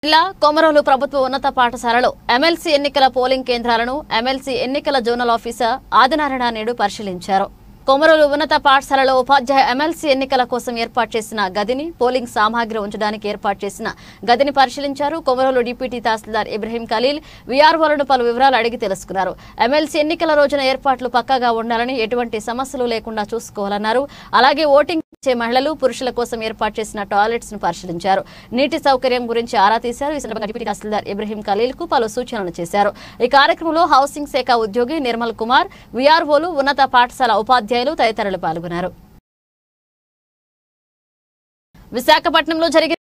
జిల్లా కొమరోలు ప్రభుత్వ ఉన్నత పాఠశాలలో ఎమ్మెల్సీ ఎన్నికల పోలింగ్ కేంద్రాలను ఎమ్మెల్సీ ఎన్నికల జోనల్ ఆఫీసర్ ఆదినారాయణ నేడు పరిశీలించారు కొమరోలు ఉన్నత పాఠశాలలో ఉపాధ్యాయ ఎమ్మెల్సీ ఎన్నికల కోసం ఏర్పాటు చేసిన గదిని పోలింగ్ సామాగ్రి ఉంచడానికి ఏర్పాటు చేసిన గదిని పరిశీలించారు కొమరోలు డిప్యూటీ తహసీల్దార్ ఇబ్రహీం ఖలీల్ వీఆర్ఓలను పలు వివరాలు అడిగి తెలుసుకున్నారు ఎమ్మెల్సీ ఎన్నికల రోజున ఏర్పాట్లు పక్కాగా ఉండాలని ఎటువంటి సమస్యలు లేకుండా చూసుకోవాలన్నారు అలాగే ఓటింగ్ ఇచ్చే మహిళలు పురుషుల కోసం ఏర్పాటు చేసిన టాయిలెట్స్ ను పరిశీలించారు నీటి సౌకర్యం గురించి ఆరా తీశారు ఈ సందర్భంగా డిప్యూటీ తహసీల్దార్ ఇబ్రహీం ఖలీల్ కు పలు సూచనలు చేశారు ఈ కార్యక్రమంలో హౌసింగ్ శాఖ ఉద్యోగి నిర్మల్ కుమార్ వీఆర్ఓలు ఉన్నత పాఠశాల ఉపాధ్యాయులు తదితరులు పాల్గొన్నారు విశాఖపట్నంలో జరిగిన